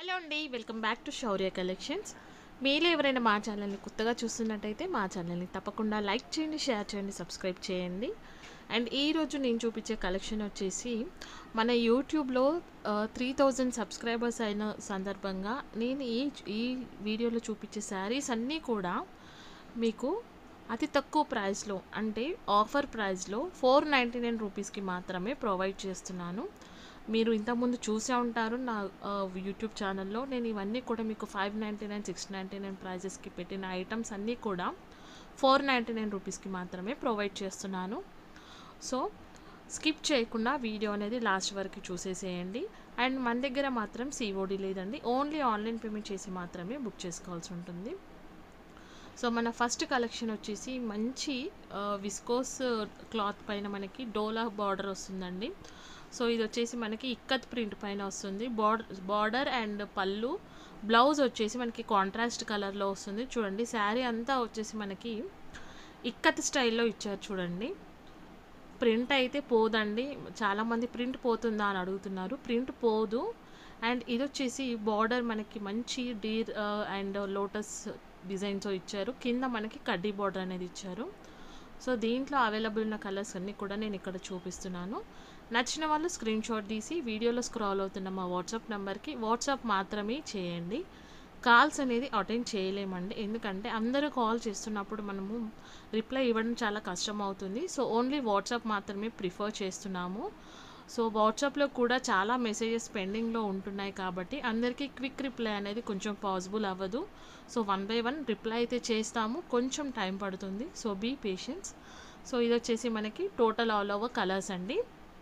hello అండి welcome back to Shaurya collections మీలో ఎవరైనా మా ఛానల్ని కొత్తగా చూస్తున్నట్టయితే మా ఛానల్ని తప్పకుండా లైక్ చేయండి షేర్ చేయండి సబ్స్క్రైబ్ చేయండి అండ్ ఈరోజు నేను చూపించే కలెక్షన్ వచ్చేసి మన యూట్యూబ్లో త్రీ థౌజండ్ సబ్స్క్రైబర్స్ అయిన సందర్భంగా నేను ఈ ఈ వీడియోలో చూపించే శారీస్ అన్నీ కూడా మీకు అతి తక్కువ ప్రైస్లో అంటే ఆఫర్ ప్రైస్లో ఫోర్ నైంటీ నైన్ రూపీస్కి మాత్రమే ప్రొవైడ్ చేస్తున్నాను మీరు ఇంతకుముందు చూసే ఉంటారు నా ఆ, యూట్యూబ్ ఛానల్లో నేను ఇవన్నీ కూడా మీకు five ninety nine six ninety nine ప్రైజెస్కి పెట్టిన ఐటమ్స్ అన్నీ కూడా ఫోర్ నైంటీ నైన్ రూపీస్కి మాత్రమే ప్రొవైడ్ చేస్తున్నాను సో స్కిప్ చేయకుండా వీడియో అనేది లాస్ట్ వరకు చూసేసేయండి అండ్ మన దగ్గర మాత్రం సిఓడి లేదండి ఓన్లీ ఆన్లైన్ పేమెంట్ చేసి మాత్రమే బుక్ చేసుకోవాల్సి ఉంటుంది సో మన ఫస్ట్ కలెక్షన్ వచ్చేసి మంచి విస్కోస్ క్లాత్ పైన మనకి డోలా బార్డర్ వస్తుందండి సో ఇది వచ్చేసి మనకి ఇక్కత్ ప్రింట్ పైన వస్తుంది బార్డర్ బార్డర్ అండ్ పళ్ళు బ్లౌజ్ వచ్చేసి మనకి కాంట్రాస్ట్ కలర్లో వస్తుంది చూడండి శారీ అంతా వచ్చేసి మనకి ఇక్కత్ స్టైల్లో ఇచ్చారు చూడండి ప్రింట్ అయితే పోదండి చాలామంది ప్రింట్ పోతుందా అని అడుగుతున్నారు ప్రింట్ పోదు అండ్ ఇది వచ్చేసి బార్డర్ మనకి మంచి డీర్ అండ్ లోటస్ డిజైన్తో ఇచ్చారు కింద మనకి కడ్డీ బార్డర్ అనేది ఇచ్చారు సో దీంట్లో అవైలబుల్ ఉన్న కలర్స్ అన్నీ కూడా నేను ఇక్కడ చూపిస్తున్నాను నచ్చిన వాళ్ళు స్క్రీన్ షాట్ తీసి వీడియోలో స్క్రాల్ అవుతున్న మా వాట్సాప్ నెంబర్కి వాట్సాప్ మాత్రమే చేయండి కాల్స్ అనేది అటెండ్ చేయలేమండి ఎందుకంటే అందరూ కాల్ చేస్తున్నప్పుడు మనము రిప్లై ఇవ్వడం చాలా కష్టం అవుతుంది సో ఓన్లీ వాట్సాప్ మాత్రమే ప్రిఫర్ చేస్తున్నాము సో వాట్సాప్లో కూడా చాలా మెసేజెస్ పెండింగ్లో ఉంటున్నాయి కాబట్టి అందరికీ క్విక్ రిప్లై అనేది కొంచెం పాసిబుల్ అవ్వదు so one by one reply అయితే చేస్తాము కొంచెం టైం పడుతుంది సో బీ పేషెన్స్ సో ఇది వచ్చేసి మనకి టోటల్ ఆల్ ఓవర్ కలర్స్ అండి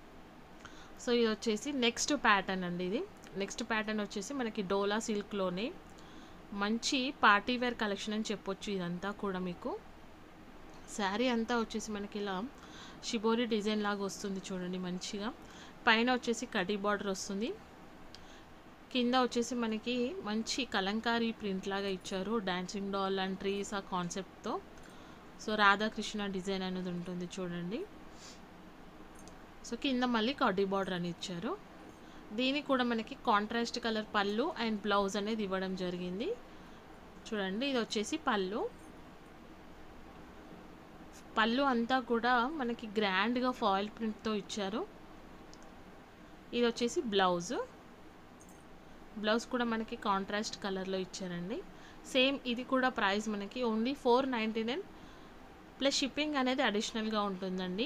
సో ఇది వచ్చేసి నెక్స్ట్ ప్యాటర్న్ అండి ఇది నెక్స్ట్ ప్యాటర్న్ వచ్చేసి మనకి డోలా సిల్క్లోనే మంచి పార్టీ వేర్ కలెక్షన్ అని చెప్పొచ్చు ఇదంతా కూడా మీకు శారీ అంతా వచ్చేసి మనకి ఇలా షిబోరి డిజైన్ లాగా వస్తుంది చూడండి మంచిగా పైన వచ్చేసి కడీ బార్డర్ వస్తుంది కింద వచ్చేసి మనకి మంచి కలంకారీ ప్రింట్ లాగా ఇచ్చారు డాన్సింగ్ డాల్ అండ్ ట్రీస్ ఆ కాన్సెప్ట్తో సో రాధాకృష్ణ డిజైన్ అనేది ఉంటుంది చూడండి సో కింద మళ్ళీ కడ్డీ బార్డర్ అని ఇచ్చారు దీనికి కూడా మనకి కాంట్రాస్ట్ కలర్ పళ్ళు అండ్ బ్లౌజ్ అనేది ఇవ్వడం జరిగింది చూడండి ఇది వచ్చేసి పళ్ళు పళ్ళు అంతా కూడా మనకి గ్రాండ్గా ఫాయిల్ ప్రింట్తో ఇచ్చారు ఇది వచ్చేసి బ్లౌజ్ బ్లౌజ్ కూడా మనకి కాంట్రాస్ట్ కలర్లో ఇచ్చారండి సేమ్ ఇది కూడా ప్రైస్ మనకి only four ninety nine plus shipping అనేది అడిషనల్గా ఉంటుందండి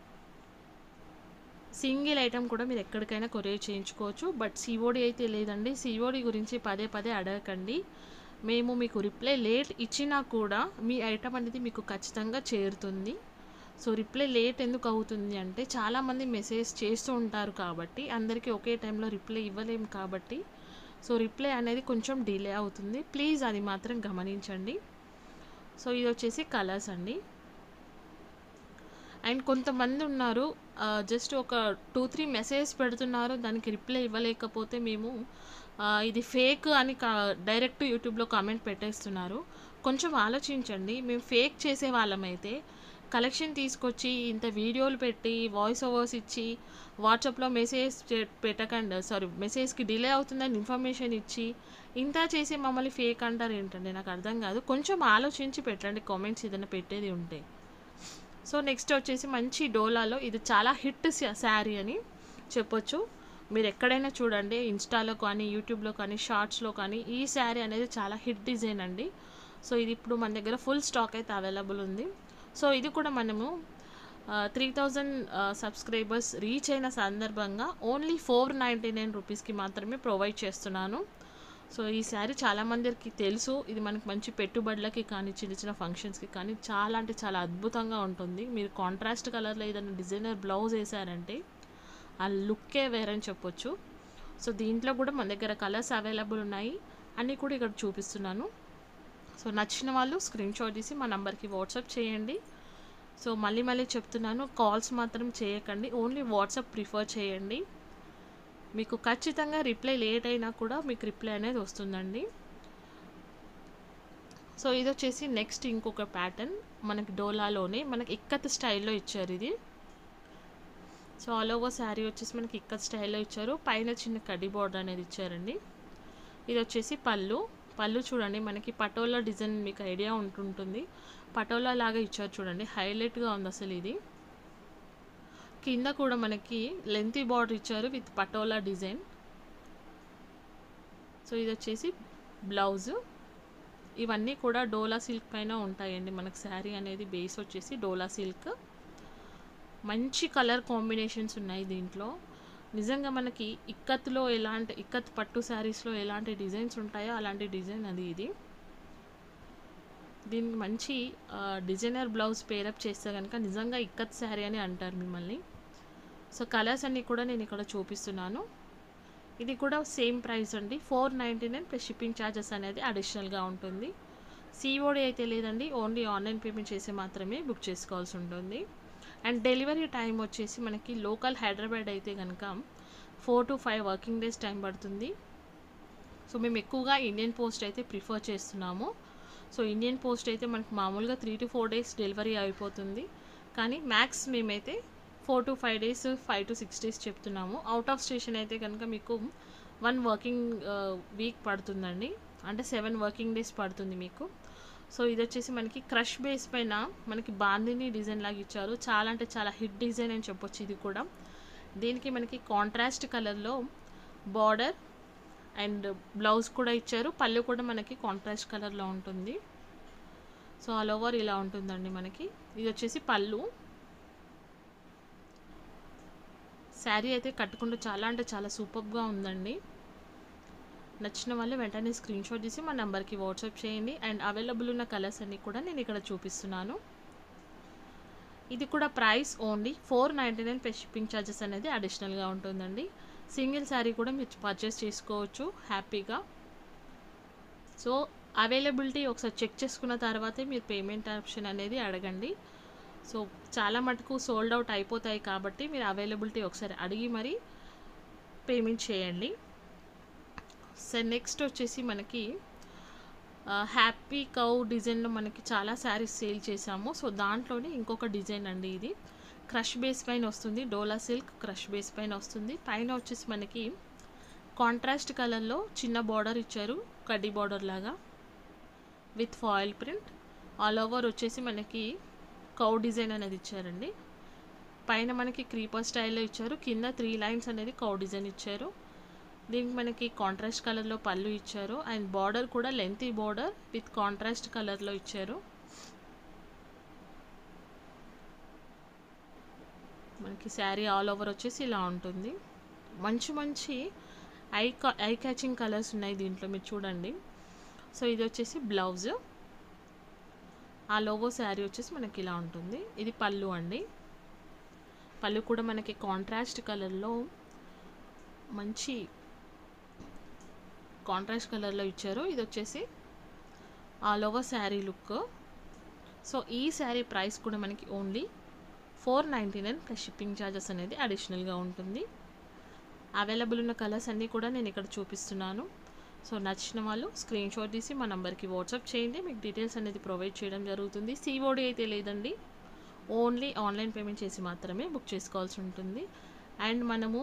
సింగిల్ ఐటెం కూడా మీరు ఎక్కడికైనా కొరియర్ చేయించుకోవచ్చు బట్ సిఓడి అయితే లేదండి సిఓడి గురించి పదే పదే అడగకండి మేము మీకు రిప్లై లేట్ ఇచ్చినా కూడా మీ ఐటమ్ అనేది మీకు ఖచ్చితంగా చేరుతుంది సో రిప్లై లేట్ ఎందుకు అవుతుంది అంటే చాలామంది మెసేజ్ చేస్తూ ఉంటారు కాబట్టి అందరికీ ఒకే టైంలో రిప్లై ఇవ్వలేము కాబట్టి సో రిప్లై అనేది కొంచెం డిలే అవుతుంది ప్లీజ్ అది మాత్రం గమనించండి సో ఇది వచ్చేసి కలర్స్ అండి అండ్ కొంతమంది ఉన్నారు జస్ట్ ఒక టూ త్రీ మెసేజ్ పెడుతున్నారు దానికి రిప్లై ఇవ్వలేకపోతే మేము ఆ, ఇది ఫేక్ అని కా డైరెక్ట్ యూట్యూబ్లో కామెంట్ పెట్టేస్తున్నారు కొంచెం ఆలోచించండి మేము ఫేక్ చేసే వాళ్ళమైతే కలెక్షన్ తీసుకొచ్చి ఇంత వీడియోలు పెట్టి వాయిస్ ఓవర్స్ ఇచ్చి వాట్సాప్లో మెసేజ్ చే- పెట్టకండి సారీ మెసేజ్కి డిలే అవుతుందని ఇన్ఫర్మేషన్ ఇచ్చి ఇంత చేసి మమ్మల్ని ఫేక్ అంటారు ఏంటండి నాకు అర్థం కాదు కొంచెం ఆలోచించి పెట్టండి కామెంట్స్ ఏదైనా పెట్టేది ఉంటే సో నెక్స్ట్ వచ్చేసి మంచి డోలాలో ఇది చాలా హిట్ శారీ అని చెప్పొచ్చు మీరు ఎక్కడైనా చూడండి ఇన్స్టాలో కానీ యూట్యూబ్లో కానీ షార్ట్స్లో కానీ ఈ శారీ అనేది చాలా హిట్ డిజైన్ అండి సో ఇది ఇప్పుడు మన దగ్గర ఫుల్ స్టాక్ అయితే అవైలబుల్ ఉంది సో ఇది కూడా మనము త్రీ థౌజండ్ సబ్స్క్రైబర్స్ రీచ్ అయిన సందర్భంగా ఓన్లీ ఫోర్ నైంటీ నైన్ రూపీస్కి మాత్రమే ప్రొవైడ్ చేస్తున్నాను సో ఈ శారీ చాలా మందికి తెలుసు ఇది మనకి మంచి పెట్టుబడులకి కానీ చిన్న చిన్న ఫంక్షన్స్కి కానీ చాలా అంటే చాలా అద్భుతంగా ఉంటుంది మీరు కాంట్రాస్ట్ కలర్లో ఏదైనా డిజైనర్ బ్లౌజ్ వేసారంటే ఆ లుక్కే వేరని చెప్పొచ్చు సో దీంట్లో కూడా మన దగ్గర కలర్స్ అవైలబుల్ ఉన్నాయి అన్నీ కూడా ఇక్కడ చూపిస్తున్నాను సో నచ్చిన వాళ్ళు స్క్రీన్ షాట్ తీసి మా నంబర్కి వాట్సాప్ చేయండి సో మళ్ళీ మళ్ళీ చెప్తున్నాను కాల్స్ మాత్రం చేయకండి ఓన్లీ వాట్సాప్ ప్రిఫర్ చేయండి మీకు ఖచ్చితంగా రిప్లై లేట్ అయినా కూడా మీకు రిప్లై అనేది వస్తుందండి సో ఇది వచ్చేసి నెక్స్ట్ ఇంకొక ప్యాటర్న్ మనకి డోలాలోనే మనకి ఇక్కత్ స్టైల్లో ఇచ్చారు ఇది సో ఆల్ ఓవర్ శారీ వచ్చేసి మనకి ఇక్కత్ స్టైల్లో ఇచ్చారు పైన చిన్న కడ్డీ బార్డర్ అనేది ఇచ్చారండి ఇది వచ్చేసి పళ్ళు పళ్ళు చూడండి మనకి పటోలా డిజైన్ మీకు ఐడియా ఉంటుంటుంది పటోలా లాగా ఇచ్చారు చూడండి హైలైట్గా ఉంది అసలు ఇది కింద కూడా మనకి లెంతీ బార్డర్ ఇచ్చారు విత్ పటోలా డిజైన్ సో ఇది వచ్చేసి బ్లౌజు ఇవన్నీ కూడా డోలా సిల్క్ పైన ఉంటాయండి మనకు శారీ అనేది బేస్ వచ్చేసి డోలా సిల్క్ మంచి కలర్ కాంబినేషన్స్ ఉన్నాయి దీంట్లో నిజంగా మనకి ఇక్కత్లో ఎలాంటి ఇక్కత్ పట్టు శారీస్లో ఎలాంటి డిజైన్స్ ఉంటాయో అలాంటి డిజైన్ అది ఇది దీనికి మంచి డిజైనర్ బ్లౌజ్ పేరప్ చేస్తే కనుక నిజంగా ఇక్కత్ శారీ అని అంటారు మిమ్మల్ని సో కలర్స్ అన్నీ కూడా నేను ఇక్కడ చూపిస్తున్నాను ఇది కూడా సేమ్ ప్రైస్ అండి four ninety nine plus shipping charges అనేది అడిషనల్గా ఉంటుంది సిఓడి అయితే లేదండి ఓన్లీ ఆన్లైన్ పేమెంట్ చేసి మాత్రమే బుక్ చేసుకోవాల్సి ఉంటుంది అండ్ డెలివరీ టైం వచ్చేసి మనకి లోకల్ హైదరాబాద్ అయితే కనుక four to five working days time పడుతుంది సో మేము ఎక్కువగా ఇండియన్ పోస్ట్ అయితే ప్రిఫర్ చేస్తున్నాము సో ఇండియన్ పోస్ట్ అయితే మనకి మామూలుగా three to four days delivery అయిపోతుంది కానీ మ్యాక్స్ మేమైతే four to five days five to six days చెప్తున్నాము అవుట్ ఆఫ్ స్టేషన్ అయితే కనుక మీకు వన్ వర్కింగ్ వీక్ పడుతుందండి అంటే సెవెన్ వర్కింగ్ డేస్ పడుతుంది మీకు సో ఇది వచ్చేసి మనకి క్రష్ బేస్ పైన మనకి బాందిని డిజైన్ లాగా ఇచ్చారు చాలా అంటే చాలా హిట్ డిజైన్ అని చెప్పొచ్చు ఇది కూడా దీనికి మనకి కాంట్రాస్ట్ కలర్లో బార్డర్ అండ్ బ్లౌజ్ కూడా ఇచ్చారు పళ్ళు కూడా మనకి కాంట్రాస్ట్ కలర్లో ఉంటుంది సో ఆల్ ఓవర్ ఇలా ఉంటుందండి మనకి ఇది వచ్చేసి పళ్ళు శారీ అయితే కట్టుకుంటూ చాలా అంటే చాలా సూపర్గా ఉందండి నచ్చిన వాళ్ళు వెంటనే స్క్రీన్ షాట్ తీసి మా నెంబర్కి వాట్సాప్ చేయండి అండ్ అవైలబుల్ ఉన్న కలర్స్ అన్నీ కూడా నేను ఇక్కడ చూపిస్తున్నాను ఇది కూడా price only four ninety nine plus shipping charges అనేది అడిషనల్గా ఉంటుందండి సింగిల్ శారీ కూడా మీరు పర్చేస్ చేసుకోవచ్చు హ్యాపీగా సో అవైలబిలిటీ ఒకసారి చెక్ చేసుకున్న తర్వాతే మీరు పేమెంట్ ఆప్షన్ అనేది అడగండి సో చాలా మటుకు సోల్డ్ అవుట్ అయిపోతాయి కాబట్టి మీరు అవైలబిలిటీ ఒకసారి అడిగి మరీ పేమెంట్ చేయండి సో నెక్స్ట్ వచ్చేసి మనకి హ్యాపీ కౌ డిజైన్లో మనకి చాలా శారీస్ సేల్ చేసాము సో దాంట్లోనే ఇంకొక డిజైన్ అండి ఇది క్రష్ బేస్ పైన వస్తుంది డోలా సిల్క్ క్రష్ బేస్ పైన వస్తుంది పైన వచ్చేసి మనకి కాంట్రాస్ట్ కలర్లో చిన్న బార్డర్ ఇచ్చారు కడ్డీ బార్డర్ లాగా with foil print all over వచ్చేసి మనకి కౌ డిజైన్ అనేది ఇచ్చారండి పైన మనకి క్రీపర్ స్టైల్లో ఇచ్చారు కింద త్రీ లైన్స్ అనేది కౌ డిజైన్ ఇచ్చారు దీనికి మనకి కాంట్రాస్ట్ కలర్లో పళ్ళు ఇచ్చారు అండ్ బార్డర్ కూడా లెంతీ బార్డర్ విత్ కాంట్రాస్ట్ కలర్లో ఇచ్చారు మనకి శారీ ఆల్ ఓవర్ వచ్చేసి ఇలా ఉంటుంది మంచి మంచి ఐ ఐ క్యాచింగ్ కలర్స్ ఉన్నాయి దీంట్లో మీరు చూడండి సో ఇది వచ్చేసి బ్లౌజ్ ఆ లోగో శారీ వచ్చేసి మనకి ఇలా ఉంటుంది ఇది పళ్ళు అండి పళ్ళు కూడా మనకి కాంట్రాస్ట్ కలర్లో మంచి కాంట్రాస్ట్ కలర్లో ఇచ్చారు ఇది వచ్చేసి all over sari look so ఈ శారీ ప్రైస్ కూడా మనకి only four ninety nine plus shipping charges అనేది అడిషనల్గా ఉంటుంది అవైలబుల్ ఉన్న కలర్స్ అన్నీ కూడా నేను ఇక్కడ చూపిస్తున్నాను సో నచ్చిన వాళ్ళు స్క్రీన్ షాట్ తీసి మా నెంబర్కి వాట్సాప్ చేయండి మీకు డీటెయిల్స్ అనేది ప్రొవైడ్ చేయడం జరుగుతుంది సిఓడి అయితే లేదండి ఓన్లీ ఆన్లైన్ పేమెంట్ చేసి మాత్రమే బుక్ చేసుకోవాల్సి ఉంటుంది అండ్ మనము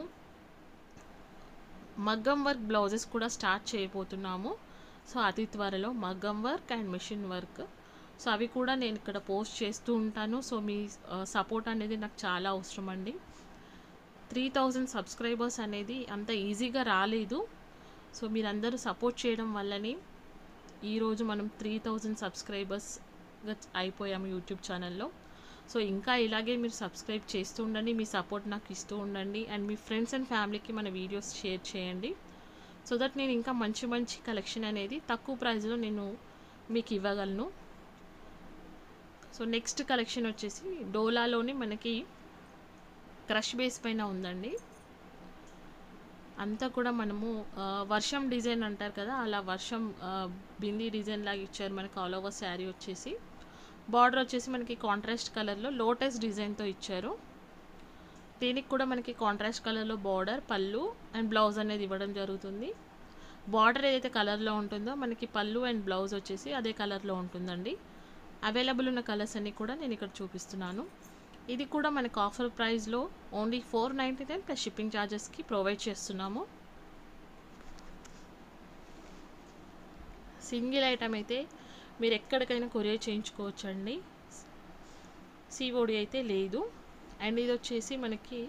మగ్గం వర్క్ బ్లౌజెస్ కూడా స్టార్ట్ చేయబోతున్నాము సో అతి త్వరలో మగ్గం work and machine work so అవి కూడా నేను ఇక్కడ పోస్ట్ చేస్తూ ఉంటాను సో మీ సపోర్ట్ అనేది నాకు చాలా అవసరం అండి త్రీ థౌజండ్ సబ్స్క్రైబర్స్ అనేది అంత ఈజీగా రాలేదు సో మీరందరూ సపోర్ట్ చేయడం వల్లనే ఈరోజు మనం త్రీ థౌజండ్ సబ్స్క్రైబర్స్గా అయిపోయాము యూట్యూబ్ ఛానల్లో సో ఇంకా ఇలాగే మీరు సబ్స్క్రైబ్ చేస్తూ ఉండండి మీ సపోర్ట్ నాకు ఇస్తూ ఉండండి అండ్ మీ ఫ్రెండ్స్ అండ్ ఫ్యామిలీకి మన వీడియోస్ షేర్ చేయండి సో దట్ నేను ఇంకా మంచి మంచి కలెక్షన్ అనేది తక్కువ ప్రైస్లో నేను మీకు ఇవ్వగలను సో నెక్స్ట్ కలెక్షన్ వచ్చేసి డోలాలోనే మనకి క్రష్ బేస్ పైన ఉందండి అంతా కూడా మనము ఆ, వర్షం డిజైన్ అంటారు కదా అలా వర్షం ఆ, బిందీ డిజైన్ లాగా ఇచ్చారు మనకి ఆల్ ఓవర్ శారీ వచ్చేసి బార్డర్ వచ్చేసి మనకి కాంట్రాస్ట్ కలర్లో లోటస్ డిజైన్తో ఇచ్చారు దీనికి కూడా మనకి కాంట్రాస్ట్ కలర్లో బార్డర్ పళ్ళు అండ్ బ్లౌజ్ అనేది ఇవ్వడం జరుగుతుంది బార్డర్ ఏదైతే కలర్లో ఉంటుందో మనకి పళ్ళు అండ్ బ్లౌజ్ వచ్చేసి అదే కలర్లో ఉంటుందండి అవైలబుల్ ఉన్న కలర్స్ అన్నీ కూడా నేను ఇక్కడ చూపిస్తున్నాను ఇది కూడా మనకి ఆఫర్ ప్రైస్లో only four ninety nine plus shipping ఛార్జెస్కి ప్రొవైడ్ చేస్తున్నాము సింగిల్ ఐటమ్ అయితే మీరు ఎక్కడికైనా కొరియర్ చేయించుకోవచ్చండి సిఓడి అయితే లేదు అండ్ ఇది వచ్చేసి మనకి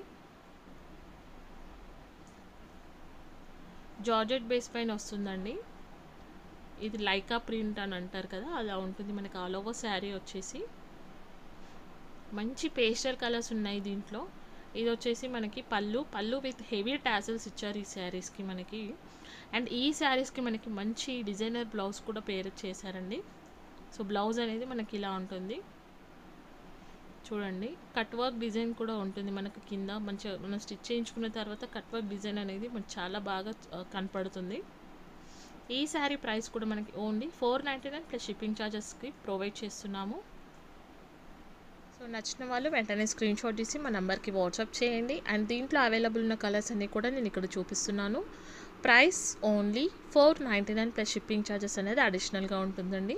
జార్జెట్ బేస్ పైన వస్తుందండి ఇది లైకా ప్రింట్ అని అంటారు కదా అలా ఉంటుంది మనకి ఆల్ ఓవర్ శారీ వచ్చేసి మంచి పేస్టల్ కలర్స్ ఉన్నాయి దీంట్లో ఇది వచ్చేసి మనకి పళ్ళు పళ్ళు విత్ హెవీ టాసల్స్ ఇచ్చారు ఈ శారీస్కి మనకి అండ్ ఈ శారీస్కి మనకి మంచి డిజైనర్ బ్లౌజ్ కూడా పేరు చేశారండి సో బ్లౌజ్ అనేది మనకి ఇలా ఉంటుంది చూడండి కట్ వర్క్ డిజైన్ కూడా ఉంటుంది మనకి కింద మంచిగా మనం స్టిచ్ చేయించుకున్న తర్వాత కట్ వర్క్ డిజైన్ అనేది మనకి చాలా బాగా ఆ, కనపడుతుంది ఈ శారీ ప్రైస్ కూడా మనకి only four ninety nine plus shipping ఛార్జెస్కి ప్రొవైడ్ చేస్తున్నాము సో నచ్చిన వాళ్ళు వెంటనే స్క్రీన్ షాట్ తీసి మా నెంబర్కి వాట్సాప్ చేయండి అండ్ దీంట్లో అవైలబుల్ ఉన్న కలర్స్ అన్నీ కూడా నేను ఇక్కడ చూపిస్తున్నాను price only four ninety nine plus shipping charges అనేది అడిషనల్గా ఉంటుందండి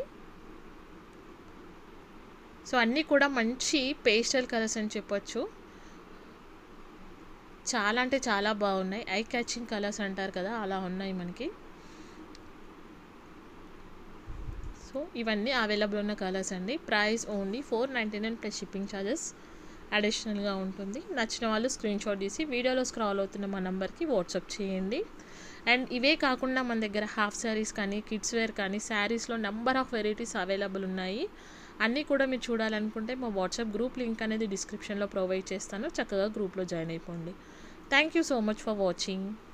సో అన్నీ కూడా మంచి పేస్టల్ కలర్స్ అని చెప్పొచ్చు చాలా అంటే చాలా బాగున్నాయి ఐ క్యాచింగ్ కలర్స్ అంటారు కదా అలా ఉన్నాయి మనకి సో ఇవన్నీ అవైలబుల్ ఉన్న కలర్స్ అండి price only four ninety nine plus shipping charges అడిషనల్గా ఉంటుంది నచ్చిన వాళ్ళు స్క్రీన్ షాట్ తీసి వీడియోలో స్క్రాల్ అవుతున్న మా నెంబర్కి వాట్సాప్ చేయండి అండ్ ఇవే కాకుండా మన దగ్గర హాఫ్ శారీస్ కానీ కిడ్స్ వేర్ కానీ శారీస్లో నెంబర్ ఆఫ్ వెరైటీస్ అవైలబుల్ ఉన్నాయి అన్నీ కూడా మీరు చూడాలనుకుంటే మా వాట్సాప్ గ్రూప్ లింక్ అనేది డిస్క్రిప్షన్లో ప్రొవైడ్ చేస్తాను చక్కగా గ్రూప్లో జాయిన్ అయిపోండి thank you so much for watching